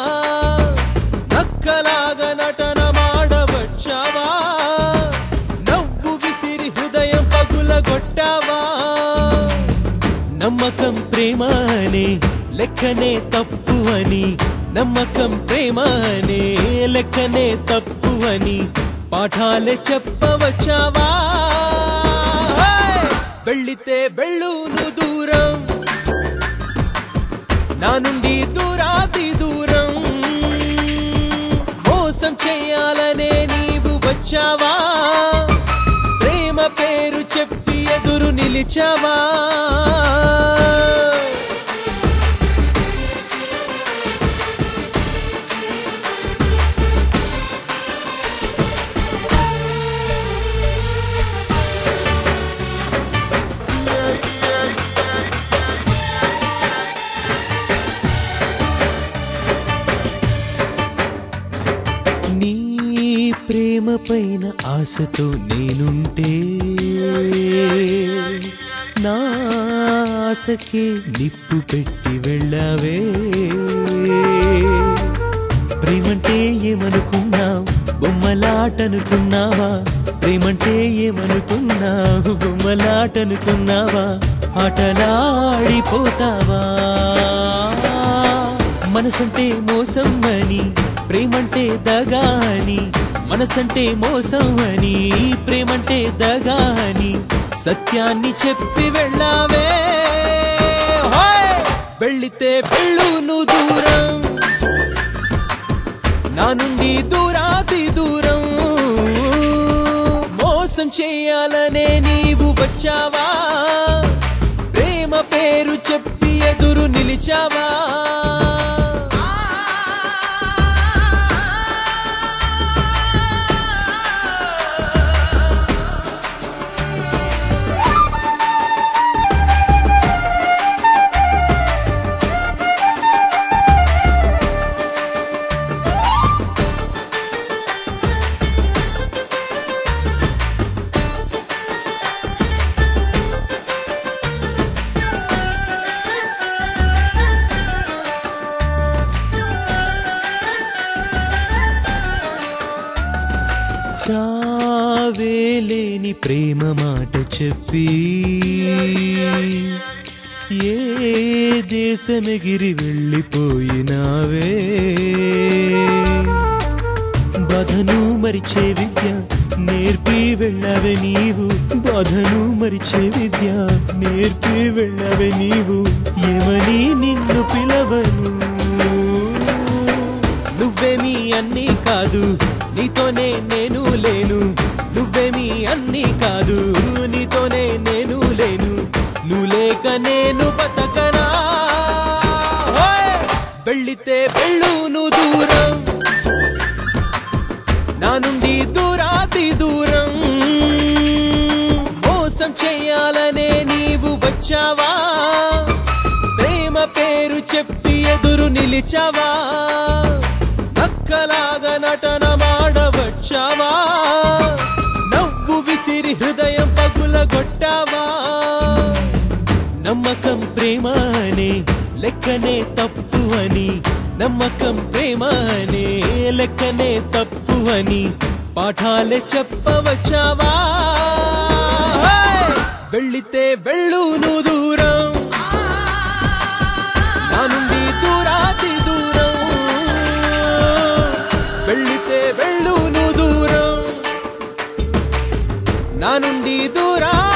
నక్కలాగా నటన మాడవచ్చావా నవ్వు విసిరి హృదయం పగులగొట్టావా నమ్మకం ప్రేమ అని లెక్కనే తప్పు అని నమ్మకం ప్రేమ అనే లెక్కనే తప్పు అని పాఠాలే చెప్పవచ్చావా హే! వెళ్ళితే వెళ్ళును దూరం నా నుండి దూరాతి దూరం మోసం చేయాలనే నీవు వచ్చావా ప్రేమ పేరు చెప్పి ఎదురు నిలిచావా నీ ప్రేమ పైన ఆశతో నేనుంటే నా ఆశకే నిప్పు పెట్టి వెళ్ళావే ప్రేమంటే ఏమనుకున్నావు బొమ్మలాటనుకున్నావా ప్రేమంటే ఏమనుకున్నావు బొమ్మలాటనుకున్నావా ఆటలాడిపోతావా మనసంటే మోసం అని ప్రేమంటే దగా అని మనసంటే మోసం అని ప్రేమంటే దగా అని సత్యాన్ని చెప్పి వెళ్ళావే హోయ్! వెళ్ళితే పెళ్ళును దూరం నా నుండి దూరాతి దూరం మోసం చేయాలనే నీవు వచ్చావా ప్రేమ పేరు చెప్పి ఎదురు నిలిచావా చావేలేని ప్రేమ మాట చెప్పి ఏ దేశమెగిరి వెళ్ళిపోయినావే బాధను మరిచే విద్య నేర్పి వెళ్ళవే నీవు బాధను మరిచే విద్య నేర్పి వెళ్ళవే నీవు ఏమని నిన్ను పిలవను నువ్వేమీ అన్నీ కాదు నీతోనే నేను లేను నువ్వేమీ అన్నీ కాదు నీతోనే నేను లేను నువ్వు లేక నేను బతకనా హోయ్! వెళ్ళితే వెళ్ళును దూరం నా నుండి దూరాతి దూరం మోసం చేయాలనే నీవు వచ్చావా ప్రేమ పేరు చెప్పి ఎదురు నిలిచావా నక్కలాగా నటన మాడవచ్చావా నవ్వు విసిరి హృదయం పగులగొట్టావా నమ్మకం ప్రేమ అనే లెక్కనే తప్పు అని నమ్మకం ప్రేమ అనే లెక్కనే తప్పు అని పాఠాలే చెప్పవచ్చావా హే! వెళ్ళితే వెళ్ళును దూరం నా నుండి దూరాతి దూరం వెళ్ళితే వెళ్ళును దూరం నా నుండి దూరా